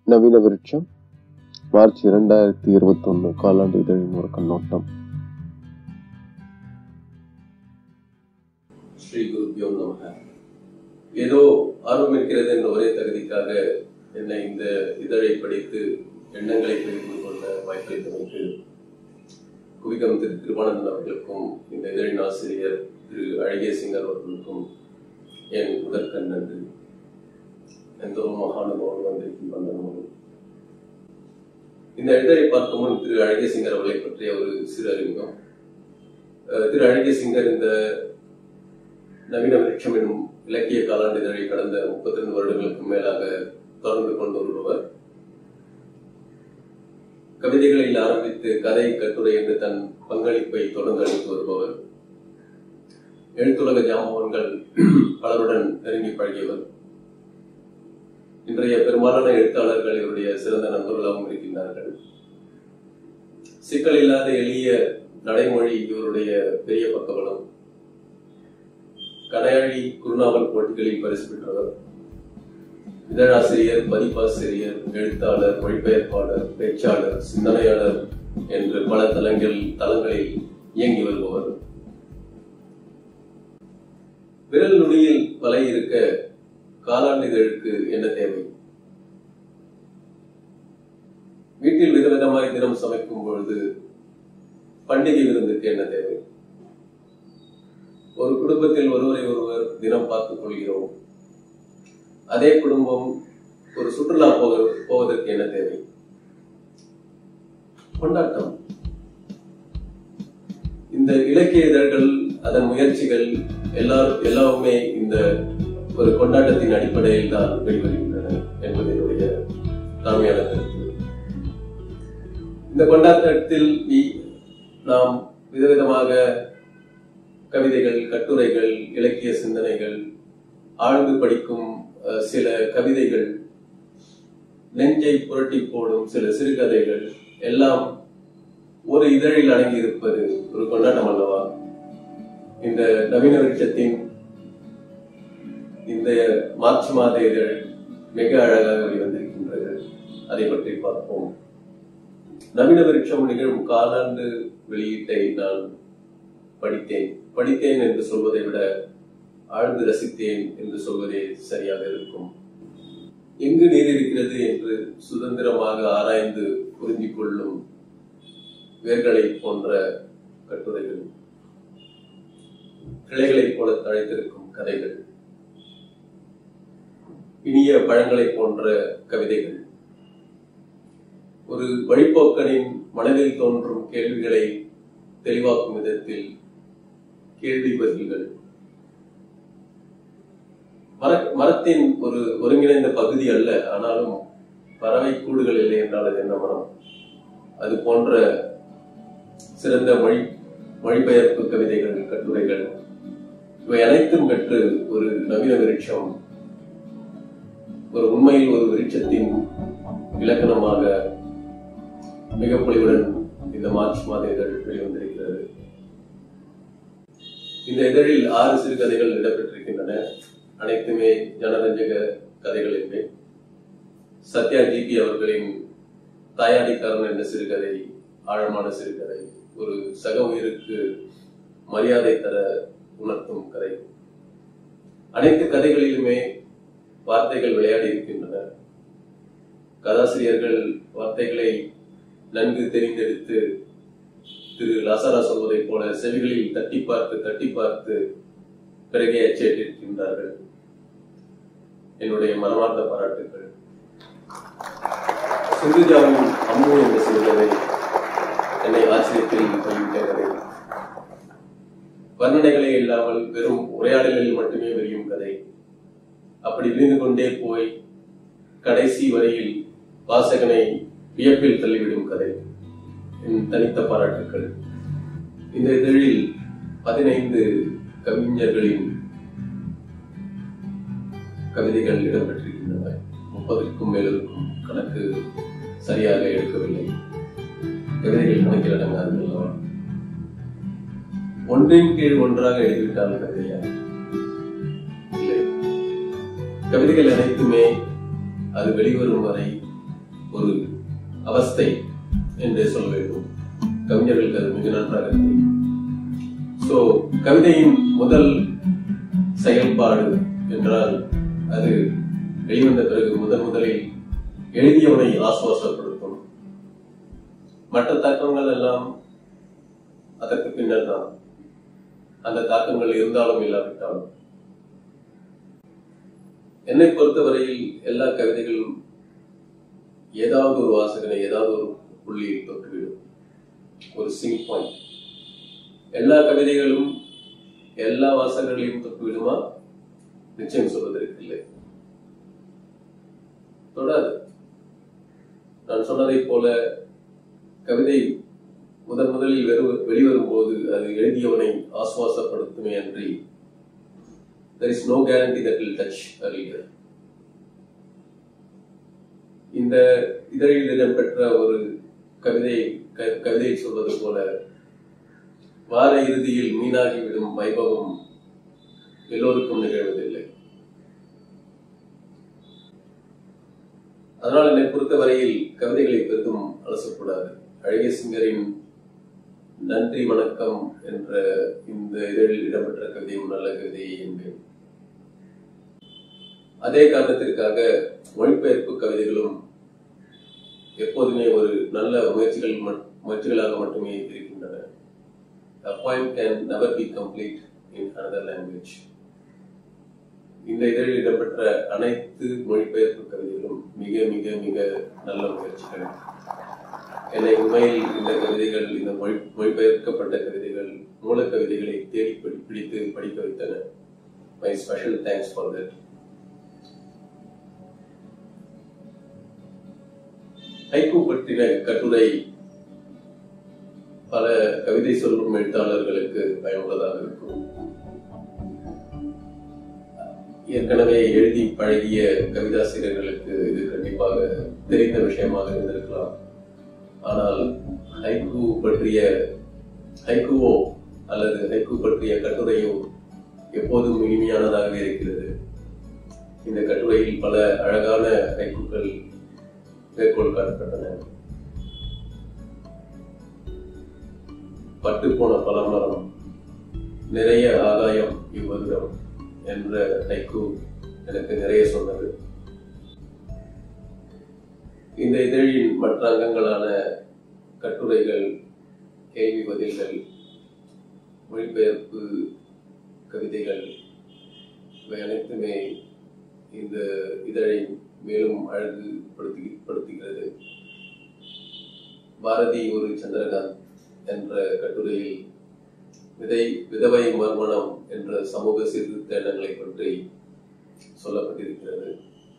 நவீன விருட்சம் மார்ச் இரண்டாயிரத்தி இருபத்தி ஒன்று காலாண்டு இதழின் ஒரு கண்ணோட்டம் ஸ்ரீ குருப்பியோ நமக ஏதோ ஆர்வம் இருக்கிறது என்ற ஒரே தகுதிக்காக என்னை இந்த இதழை படித்து எண்ணங்களை பகிர்ந்து கொள்ள வாய்ப்பளித்தமைக்கு குவிகம் திரு திருவானந்தன் அவர்களுக்கும் இந்த இதழின் ஆசிரியர் திரு அழகிய சிங்கர் அவர்களுக்கும் என் முதற்கண் நன்றி எந்த ஒரு மகானுபவம் வந்திருக்கும் வந்தனும் இந்த இதழை பார்க்கும் முன் திரு அழகிய சிங்கர் அவர்களை பற்றிய ஒரு சிறு அறிமுகம் அஹ் திரு அழகிய சிங்கர் இந்த நவீன விருட்சம் எனும் இலக்கிய காலாண்டு இதழை கடந்த முப்பத்தி ரெண்டு வருடங்களுக்கு மேலாக தொடர்ந்து கொண்டு வருபவர் கவிதைகளில் ஆரம்பித்து கதை கட்டுரை என்று தன் பங்களிப்பை தொடர்ந்து அளித்து வருபவர் எழுத்துலக ஜாம்பவன்கள் பலருடன் நெருங்கி பழகியவர் இன்றைய பெரும்பாலான எழுத்தாளர்கள் இவருடைய சிறந்த நண்பர்களாகவும் இருக்கின்றார்கள் சிக்கல் இல்லாத எளிய நடைமொழி இவருடைய பெரிய பக்கபலம் கடையாழி குறுநாவல் போட்டிகளில் பரிசு பெற்றவர் இதழாசிரியர் பதிப்பாசிரியர் எழுத்தாளர் மொழிபெயர்ப்பாளர் பேச்சாளர் சிந்தனையாளர் என்று பல தளங்கள் தளங்களில் இயங்கி வருபவர் விரல் நுனியில் வலை இருக்க காலாண்டு இதழுக்கு என்ன தேவை வீட்டில் விதவிதமாய் தினம் சமைக்கும் பொழுது பண்டிகை விருந்துக்கு என்ன தேவை ஒரு குடும்பத்தில் ஒருவரை ஒருவர் தினம் பார்த்துக் கொள்கிறோம் அதே குடும்பம் ஒரு சுற்றுலா போக போவதற்கு என்ன தேவை கொண்டாட்டம் இந்த இலக்கிய இதழ்கள் அதன் முயற்சிகள் எல்லா எல்லாமே இந்த ஒரு கொண்டாட்டத்தின் அடிப்படையில் தான் வெளிவருகின்றன என்பது என்னுடைய தாழ்மையான கருத்து இந்த கொண்டாட்டத்தில் இ- நாம் விதவிதமாக கவிதைகள் கட்டுரைகள் இலக்கிய சிந்தனைகள் ஆழ்ந்து படிக்கும் அஹ், சில கவிதைகள் நெஞ்சை புரட்டி போடும் சில சிறுகதைகள் எல்லாம் ஒரு இதழில் அடங்கி இருப்பது ஒரு கொண்டாட்டம் அல்லவா இந்த நவீன விருட்சத்தின் இந்த மார்ச் மாத இதழ் மிக அழகாக வெளிவந்திருக்கின்றது அதை பற்றி பார்ப்போம் நவீன விருட்சம் நிகழும் காலாண்டு வெளியீட்டை நான் படித்தேன் படித்தேன் என்று சொல்வதை விட ஆழ்ந்து ரசித்தேன் என்று சொல்வதே சரியாக இருக்கும் எங்கு நீர் இருக்கிறது என்று சுதந்திரமாக ஆராய்ந்து புரிஞ்சிக் கொள்ளும் வேர்களை போன்ற கட்டுரைகள் கிளைகளைப் போல தழைத்திருக்கும் கதைகள் இனிய பழங்களைப் போன்ற கவிதைகள் ஒரு வழிப்போக்கனின் மனதில் தோன்றும் கேள்விகளை தெளிவாக்கும் விதத்தில் கேள்வி பதில்கள் மர- மரத்தின் ஒரு ஒருங்கிணைந்த பகுதி அல்ல ஆனாலும் பறவை கூடுகள் இல்லை என்றால் அது என்ன மரம் அது போன்ற சிறந்த மொழி மொழிபெயர்ப்பு கவிதைகள் கட்டுரைகள் இவை அனைத்தும் பெற்று ஒரு நவீன விருட்சம் ஒரு உண்மையில் ஒரு விருட்சத்தின் இலக்கணமாக மிக பொலிவுடன் இந்த மார்ச் மாத இதழ் வெளிவந்திருக்கிறது இந்த இதழில் ஆறு சிறுகதைகள் இடம்பெற்றிருக்கின்றன அனைத்துமே ஜனரஞ்சக கதைகள் என்பே சத்யா ஜிபி அவர்களின் தாயாடிக்காரன் என்ற சிறுகதை ஆழமான சிறுகதை ஒரு சக உயிருக்கு மரியாதை தர உணர்த்தும் கதை அனைத்து கதைகளிலுமே வார்த்தைகள் விளையாடி இருக்கின்றன கதாசிரியர்கள் வார்த்தைகளை நன்கு தெரிந்தெடுத்து திரு லாசாரா சொல்வதைப் போல செவிகளில் தட்டி பார்த்து தட்டி பார்த்து பிறகே அச்சேற்றிருக்கின்றார்கள் என்னுடைய மனமார்ந்த பாராட்டுகள் சிந்துஜாவின் அம்மு என்ற சிறுகதை என்னை ஆச்சரியத்தில் பயிர்ந்த கதை வர்ணனைகளே இல்லாமல் வெறும் உரையாடலில் மட்டுமே விரியும் கதை அப்படி விரிந்து கொண்டே போய் கடைசி வரையில் வாசகனை வியப்பில் தள்ளிவிடும் கதை என் தனித்த பாராட்டுக்கள் இந்த இதழில் பதினைந்து கவிஞர்களின் கவிதைகள் இடம்பெற்றிருக்கின்றன முப்பதுக்கும் மேலிருக்கும் கணக்கு சரியாக எடுக்கவில்லை கவிதைகள் கணக்கில் அடங்காது அல்லவா ஒன்றின் கீழ் ஒன்றாக எழுதிவிட்டால் கவிதையா இல்லை கவிதைகள் அனைத்துமே அது வெளிவரும் வரை ஒரு அவஸ்தை என்றே சொல்ல வேண்டும் கவிஞர்களுக்கு அது மிக நன்றாக தெரியும் சோ கவிதையின் முதல் செயல்பாடு என்றால் அது வெளிவந்த பிறகு முதன் முதலில் எழுதியவனை ஆசுவாசப்படுத்தும் மற்ற தாக்கங்கள் எல்லாம் அதற்கு பின்னர் தான் அந்த தாக்கங்கள் இருந்தாலும் இல்லாவிட்டாலும் என்னை பொறுத்தவரையில் எல்லா கவிதைகளும் ஏதாவது ஒரு வாசகனை ஏதாவது ஒரு புள்ளியில் தொட்டுவிடும் ஒரு சிங் பாயிண்ட் எல்லா கவிதைகளும் எல்லா வாசகங்களையும் தொட்டுவிடுமா நிச்சயம் சொல்வதற்கு இல்லை தொடாது நான் சொன்னதைப் போல கவிதை முதன் முதலில் வெறு- வெளிவரும் போது அது எழுதியவனை ஆசுவாசப்படுத்துமே அன்றி there is no guarantee that will touch a reader இந்த இதழில் இடம்பெற்ற ஒரு கவிதை க- கவிதை சொல்வது போல வார இறுதியில் மீனாகிவிடும் வைபவம் எல்லோருக்கும் நிகழ்வதில்லை அதனால் என்னை பொறுத்தவரையில் கவிதைகளை பெரிதும் அலசக்கூடாது அழகிய சிங்கரின் நன்றி வணக்கம் என்ற இந்த இதழில் இடம்பெற்ற கவிதையும் நல்ல கவிதை என்பேன் அதே காரணத்திற்காக மொழிபெயர்ப்பு கவிதைகளும் எப்போதுமே ஒரு நல்ல முயற்சிகள் மட்- முயற்சிகளாக மட்டுமே இருக்கின்றன A poem can never be complete in another language. இந்த இதழில் இடம்பெற்ற அனைத்து மொழிபெயர்ப்பு கவிதைகளும் மிக மிக மிக நல்ல முயற்சிகள் என்னை உண்மையில் இந்த கவிதைகள் இந்த மொழி மொழிபெயர்க்கப்பட்ட கவிதைகள் மூல கவிதைகளை தேடி படி- பிடித்து படிக்க வைத்தன my special thanks for that haiku பற்றின கட்டுரை பல கவிதை சொல்லும் எழுத்தாளர்களுக்கு பயனுள்ளதாக இருக்கும் ஏற்கனவே எழுதி பழகிய கவிதாசிரியர்களுக்கு இது கண்டிப்பாக தெரிந்த விஷயமாக இருந்திருக்கலாம் ஆனால் ஹைக்கூ பற்றிய ஹைக்கூவோ அல்லது ஹைக்கூ பற்றிய கட்டுரையோ எப்போதும் இனிமையானதாகவே இருக்கிறது இந்த கட்டுரையில் பல அழகான ஹைக்கூக்கள் மேற்கோள் காட்டப்பட்டன பட்டு போன பலமரம் நிறைய ஆதாயம் இவ்வருடம் என்ற ஹைக்கூ எனக்கு நிறைய சொன்னது இந்த இதழின் மற்ற அங்கங்களான கட்டுரைகள் கேள்வி பதில்கள் மொழிபெயர்ப்பு கவிதைகள் இவை அனைத்துமே இந்த இதழை மேலும் அழகுபடுத்தி படுத்துகிறது பாரதி ஒரு சந்திரகாந்த் என்ற கட்டுரையில் விதை விதவை மறுமணம் என்ற சமூக சீர்திருத்த எண்ணங்களை பற்றி சொல்லப்பட்டிருக்கிறது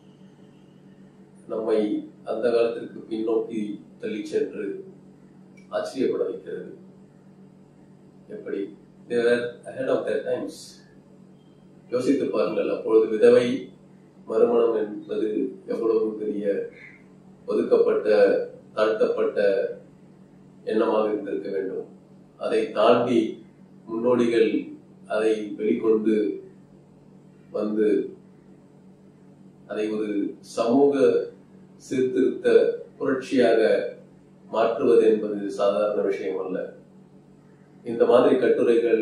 நம்மை அந்த காலத்திற்கு பின்னோக்கி தள்ளி சென்று ஆச்சரியப்பட வைக்கிறது எப்படி they were ahead of their times யோசித்து பாருங்கள் அப்பொழுது விதவை மறுமணம் என்பது எவ்வளவு பெரிய ஒதுக்கப்பட்ட தாழ்த்தப்பட்ட எண்ணமாக இருந்திருக்க வேண்டும் அதை தாண்டி முன்னோடிகள் அதை வெளிக்கொண்டு வந்து அதை ஒரு சமூக சீர்திருத்த புரட்சியாக மாற்றுவது என்பது சாதாரண விஷயம் அல்ல இந்த மாதிரி கட்டுரைகள்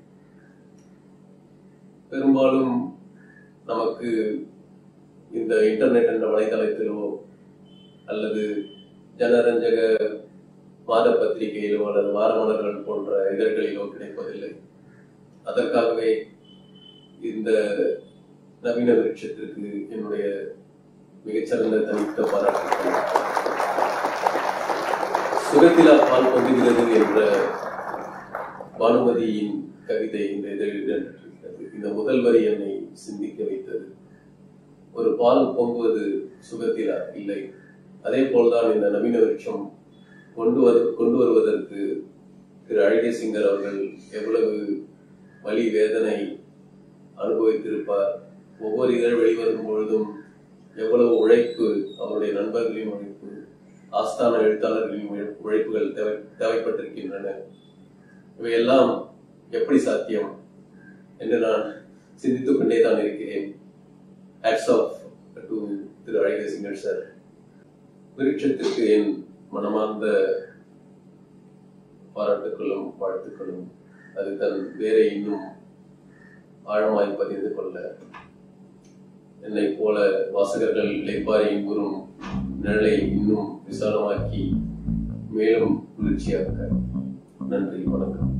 பெரும்பாலும் நமக்கு இந்த இன்டர்நெட் என்ற வலைதளத்திலோ அல்லது ஜனரஞ்சக மாத பத்திரிகையிலோ அல்லது வாரமலர்கள் போன்ற இதழ்களிலோ கிடைப்பதில்லை அதற்காகவே இந்த நவீன விருட்சத்திற்கு என்னுடைய மிகச்சிறந்த தனித்த பாராட்டுகள் சுகத்திலா பால் பொங்குகிறது என்ற பானுமதியின் கவிதை இந்த இதழில் இடம்பெற்றிருக்கிறது இந்த முதல் வரி என்னை சிந்திக்க வைத்தது ஒரு பால் பொங்குவது சுகத்திலா இல்லை அதே போல்தான் இந்த நவீன விருட்சம் கொண்டு வது கொண்டு வருவதற்கு திரு அழகிய சிங்கர் அவர்கள் எவ்வளவு வலி வேதனை அனுபவித்திருப்பார் ஒவ்வொரு இதழ் வெளிவரும் பொழுதும் எவ்வளவு உழைப்பு அவருடைய நண்பர்களின் உழைப்பு ஆஸ்தான எழுத்தாளர்களின் உழை- உழைப்புகள் தேவை தேவைப்பட்டிருக்கின்றன இவையெல்லாம் எப்படி சாத்தியம் என்று நான் சிந்தித்துக் கொண்டே தான் இருக்கிறேன் ஹேட்ஸ் ஆஃப் டு திரு அழகிய சிங்கர் சார் விருட்சத்திற்கு என் மனமார்ந்த பாராட்டுக்களும் வாழ்த்துக்களும் அது தன் வேரை இன்னும் ஆழமாய் பதிந்து கொள்ள என்னை போல வாசகர்கள் இலைப்பாரியின் கூறும் நிழலை இன்னும் விசாலமாக்கி மேலும் குளிர்ச்சியாக்க நன்றி வணக்கம்